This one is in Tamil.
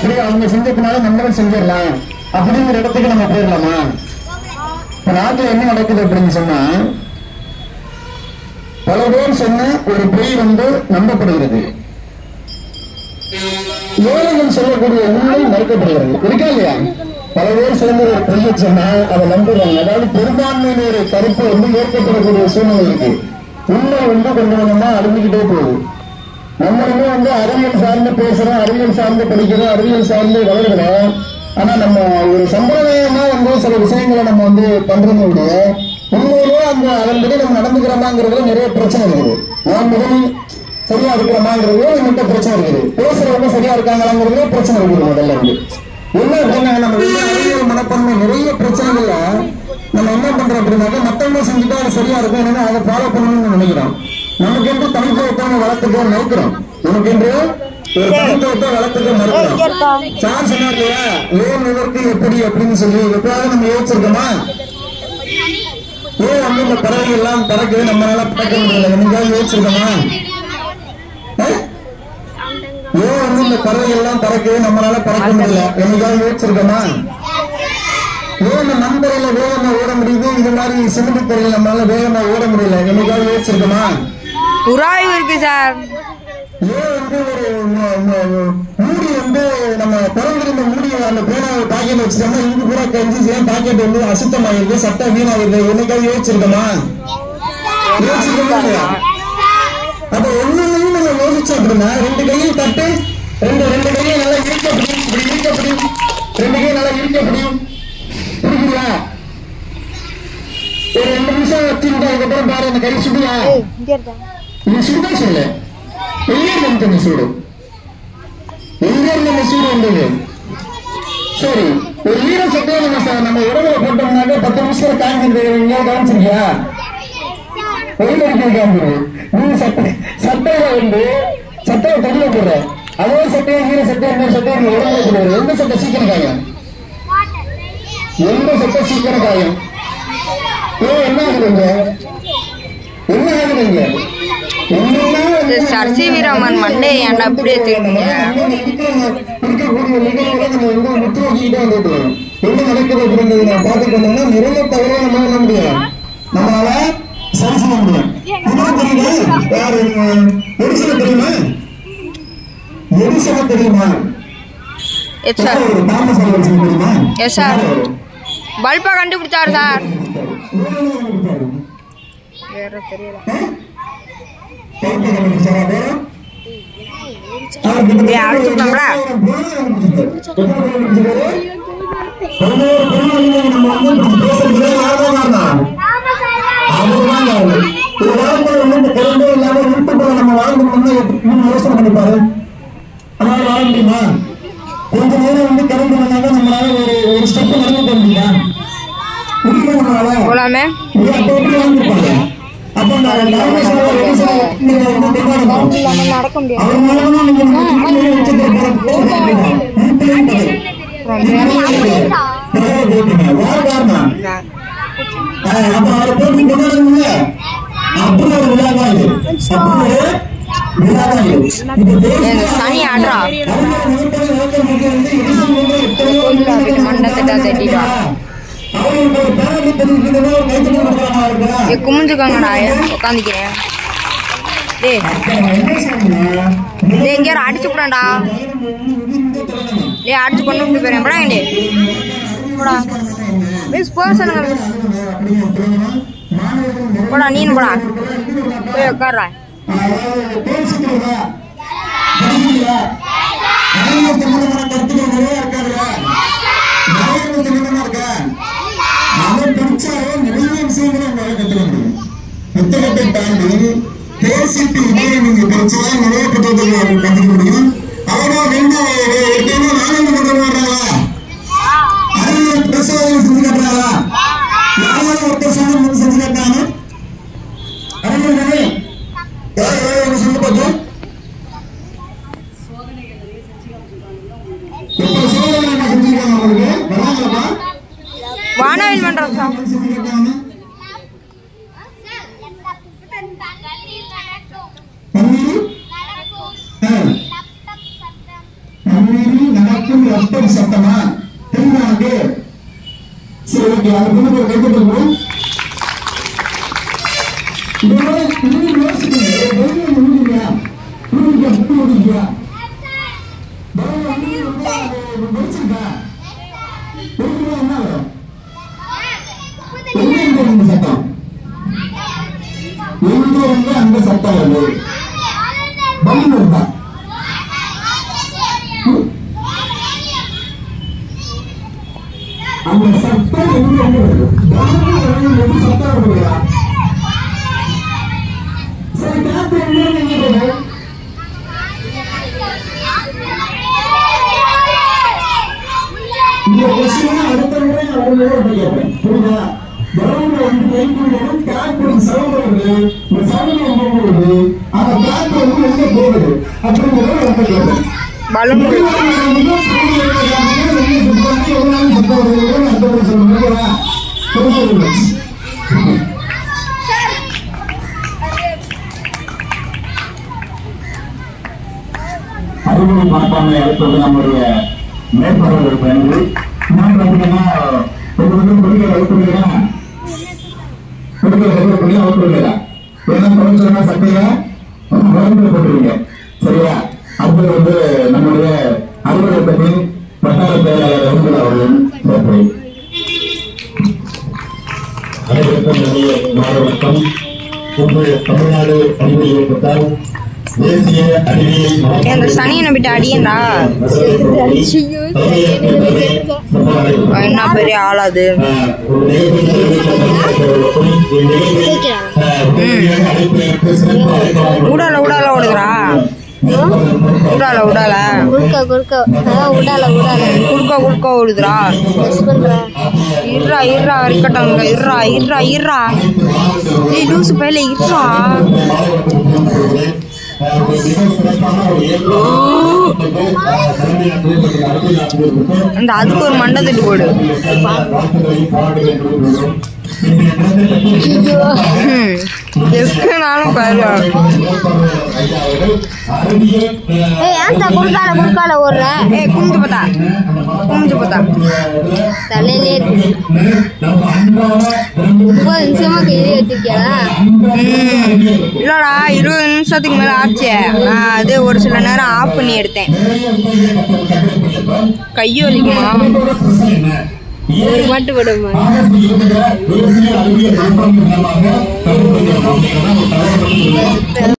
அப்படி அவங்க செஞ்சதுனால நம்மளும் செஞ்சிடலாம் அப்படிங்கிற இடத்துக்கு நம்ம போயிடலாமா இப்ப நாட்டுல என்ன நடக்குது அப்படின்னு சொன்னா பல பேர் சொன்ன ஒரு பொய் வந்து நம்பப்படுகிறது ஏழைகள் சொல்லக்கூடிய உண்மை மறுக்கப்படுகிறது இருக்கா இல்லையா பல பேர் சேர்ந்து ஒரு பொய்யை சொன்னா அதை நம்புறாங்க அதாவது பெரும்பான்மையினர் கருத்து வந்து ஏற்கப்படக்கூடிய சூழ்நிலை இருக்கு உண்மை வந்து கொஞ்சம் கொஞ்சமா அழிஞ்சுக்கிட்டே போகுது நம்மளுமே வந்து அறிவியல் சார்ந்து பேசுறோம் அறிவியல் சார்ந்து படிக்கிறோம் அறிவியல் சார்ந்து வளர்கிறோம் ஆனா நம்ம ஒரு சம்பிரதாயமா வந்து சில விஷயங்களை நம்ம வந்து பண்றதை விட உண்மையிலே அந்த அதன்படி நம்ம நடந்துக்கிறோமாங்கிறதுல நிறைய பிரச்சனை இருக்குது நான் முதலில் சரியா இருக்கிறோமாங்கிறது நம்மகிட்ட பிரச்சனை இருக்குது பேசுறவங்க சரியா இருக்காங்களாங்கிறதுல பிரச்சனை இருக்குது முதல்ல இருந்து என்ன அப்படின்னா நம்ம வந்து அறிவியல் மனப்பான்மை நிறைய பிரச்சனைகள்ல நம்ம என்ன பண்றோம் அப்படின்னாக்கா மத்தவங்க செஞ்சுட்டா அது சரியா இருக்கும் என்னன்னா அதை ஃபாலோ பண்ணணும்னு நினைக்கிறோம் நமக்கு என்று தனித்துவத்தான வளர்த்துக்க மறுக்கிறோம் நமக்கு என்று ஒரு தனித்துவத்தை வளர்த்துக்க மறுக்கிறோம் சார் சொன்னார் இல்லையா ஏன் இதற்கு எப்படி அப்படின்னு சொல்லி எப்பயாவது நம்ம யோசிச்சிருக்கோமா ஏன் வந்து இந்த பறவை எல்லாம் பறக்குது நம்மளால பறக்க முடியல என்னைக்காவது யோசிச்சிருக்கோமா அஹ்? ஏன் வந்து இந்த பறவை எல்லாம் பறக்குது நம்மளால பறக்க முடியல என்னைக்காவது யோசிச்சிருக்கோமா ஏன் இந்த மண்தரையில வேகமா ஓட முடியுது இது மாதிரி சிமெண்ட் தரையில நம்மளால வேகமா ஓட முடியல என்னைக்காவது யோசிச்சிருக்கோமா உராய்வு இருக்கு சார் ஏன் வந்து ஒரு ம- ம- மூடி வந்து நம்ம திறந்திருந்த மூடியை அந்த பேனாவை பாக்கெட் வச்சுட்டோம்னா இங்கு பூரா கஞ்சி ஏன் பாக்கெட் வந்து அசுத்தமாயிருது சட்டம் வீணாயிருது என்னைக்காவது யோசிச்சிருக்கோமா யோசிச்சிருக்கோமா இல்லையா அப்ப ஒண்ணுலையும் நம்ம யோசிச்சோம் அப்படின்னா ரெண்டு கையும் தட்டு ரெண்டு ரெண்டு கையும் நல்லா இருக்க முடியும் இப்படி இருக்க முடியும் ரெண்டு கையும் நல்லா இருக்க முடியும் புரியுதுங்களா ஒரு ரெண்டு நிமிஷம் வச்சுக்கிட்டு அதுக்கப்புறம் பாரு அந்த கை சுடியா நீ சுடுதான் சொல்லு எங்க இருந்து இந்த சூடு எங்க இருந்து இந்த சூடு வந்தது சரி ஒரு ஈர சட்டையை நம்ம ச- நம்ம உடம்புல போட்டோம்னாக்க பத்து நிமிஷத்துல காய்ஞ்சிருக்கு எங்கேயா கவனிச்சிருக்கியா வெயில் அடிக்க காமிச்சிரு நீ சட்டை சட்டையில வந்து சட்டையை தடியில போடுற அதே சட்டையை ஈர சட்டையை இன்னொரு சட்டையை நீ உடம்புல போடுற எந்த சட்டை சீக்கிரம் காயும் எந்த சட்டை சீக்கிரம் காயும் ஏன் என்ன ஆகுதுங்க என்ன ஆகுதுங்க என்னன்னா இது சர்சி வீரம்மன் மண்டே ஏன்டா அப்படியே தூக்குங்க இருக்கக்கூடிய நிகழ்வுகளை நம்ம வந்து முற்று வச்சுக்கிட்டே வந்துட்டு இருக்கோம். என்ன நடக்குது அப்படிங்கிறது நான் பார்த்துட்டு வந்தோம்னா நிறைய தவறை நம்ம என்ன முடியும் நம்மளால சரி செய்ய முடியும் இதெல்லாம் தெரியுமா யாரு எரிசல தெரியுமா எரிசல தெரியுமா எஸ் சார் ஒரு தாமஸ் அல்வன்சன் தெரியுமா எஸ் சார் பல்பை கண்டுபிடிச்சார் சார் வேற தெரியல ஏய், அழைச்சு விட்டாங்களா? கொஞ்ச நேரம் வந்து கரண்ட் வந்தாங்க நம்மளால ஒரு ஒரு ஸ்டெப் நடந்து போக முடியுமா முடியல நம்மளால போலாமே இது அப்ப எப்படி வாழ்ந்துருப்பாங்க? அப்ப அந்த டாக்டர்ஸோட லேடிஸோட நீங்க வந்து கொண்டாடணும். நடக்க முடியாது அவர் மூலமா நீங்க வந்து வீட்டுல வச்சிருக்கிற பொருட்கள் வீட்டிலேயும் கதை. வீட்டிலேயும் கதை. கதையை போட்டுங்க. யார் காரணம்? ஆ, அப்ப அவரை போட்டு கொண்டாடணும்ல? அப்படி ஒரு விழாதான் இது. அப்படி ஒரு விழாதான் இது. இது தேசிய இந்த சனி ஆடுறா அறிஞர் நினைப்பதை நோக்கம் வந்து எடிசன் வந்து எத்தனையோ போயிட்டு மண்டை தட்டா தட்டிட்டா. அவங்களுக்கு ஒரு பேரடி தெரிவிக்கிறதோ கைத்தறி கொடுக்குறாங்க அவருக்கு ஏ குமிஞ்சுக்கோங்கடா உட்காந்துக்கிறேன் டேய் டேய் எங்கேயாரு அடிச்சு விடாண்டா டேய் அடிச்சு கொண்டு விட்டு போயிடுறேன் போடா டே போடா மிஸ் போக சொல்லுங்க மிஸ் போடா நீனு போடா போய் உட்கார்றா பேசிக்கிறதா படிக்கிறீங்களா நிறைய சம்பந்தமான கருத்துக்கள் நிறைய இருக்காதுல்ல நிறைய சம்பந்தமா இருக்கா அதை படிச்சாலே நிறைய விஷயங்களை உங்களால கத்துக்க முடியும் புத்தகத்தை தாண்டி பேசிட்டு இதே நீங்க படிச்சா நிறைய புத்தகத்தை கத்துக்க முடியும் அவங்க ரெண்டு ஒருத்தவங்க நாடாளுமன்றம் வர்றாங்களா அறிவியல் பிரசவம் செஞ்சு கட்டுறாங்களா யாராவது ஒருத்தர் சொன்ன செஞ்சு கட்டாங்க அறிவியல் தானே யார் யார் ஒன்று சொல்லு பார்த்தோம் எப்ப சோதனை என்ன செஞ்சிருக்காங்க உங்களுக்கு வராங்கப்பா வானவில் மன்றம் சார் செஞ்சிருக்காங்க பன்னீர் ஆ, பன்னீர் நடக்கும் நடக்கும் ரத்தம் சத்தமா தெரியுமா உனக்கு சரி ஓகே அந்த பொண்ணுக்கு ஒரு கைத்தட்டல் கொடு. இந்த மாதிரி இன்னும் யோசிக்கணும். ஒரு பையன் ஒண்ணு முடியலையா? புரியுதா? புரிய முடியலையா? பையன் ஒண்ணு வந்து அது முடிச்சிருக்கா? புரியுதா? என்ன வரும்? எங்க இருந்து இந்த சத்தம் எங்க இருந்து அந்த சத்தம் வருது பலூன் இருந்தா ம்? அந்த சத்தம் எங்க இருந்து வருது பலூன் வருது சத்தம் வருதுயா சரி காத்து எங்க இருந்து எங்க போகுது இந்த கொஸ்டின் அடுத்த முறை நான் ஒரு முறை வந்து கேட்பேன் புரியுதா பலூன்ல வந்து கைக்குள்ளதும் காற்று சவுண்ட் வருது இந்த சவுண்ட் எங்க போகுது அந்த காற்று வந்து எங்க போகுது அப்படிங்கிறத வந்து கேட்பேன் பலூன் அறிவுரை மனப்பான்மை அடுத்தது நம்முடைய மேற்பார்வை பயன்பு நான் பார்த்தீங்கன்னா கொஞ்சம் கொஞ்சம் கொடுக்கிற வகுப்புகளா கொடுக்கிற வகுப்புகளே வகுப்புகளா ஏன்னா குறைச்சா சட்டையில வகுப்புல போட்டுருவீங்க சரியா அடுத்தது வந்து நம்முடைய அறிவுரை பற்றி வட்டார செயலாளர் வகுப்புல அவர்களும் சேர்ப்பை அனைவருக்கும் என்னுடைய மாலை வணக்கம் இன்று தமிழ்நாடு அறிவியல் இயக்கத்தால் தேசிய அறிவியல் ஏன் அந்த சனியனை விட்டு அடியேன்டா அவன் என்ன பெரிய ஆளாது ஊடால ஊடால ஓடுதுடா ஊடால ஊடால குறுக்க குறுக்க அதான் உடால உடால குறுக்க குறுக்க ஓடுதுடா மிஸ் பண்றா இருறா இருறா இருக்கட்டும் இருறா இருறா இருறா ஏய் லூசு பையில இருறா அந்த அதுக்கு ஒரு மண்டை தட்டு போடு ம். எதுக்குனாலும் பாரு ஏய் ஏன்டா குறுக்கால குறுக்கால ஓடுற ஏய் குமிஞ்சு பார்த்தா குமிஞ்சு பார்த்தா தலையிலே இருக்கு முப்பது நிமிஷமா கையிலே வச்சிருக்கியாடா ம். இல்லடா இருபது நிமிஷத்துக்கு மேல ஆச்சு நான் அது ஒரு சில நேரம் ஆஃப் பண்ணி எடுத்தேன் கையை வலிக்குமா ஒரு மாட்டு விடுமா ஆகஸ்ட் இருபது தேசிய அறிவியல் மனப்பான்மை தினமாக கடைபிடிக்கிறோம் அப்படிங்கிறத ஒரு தகவல் சொல்லி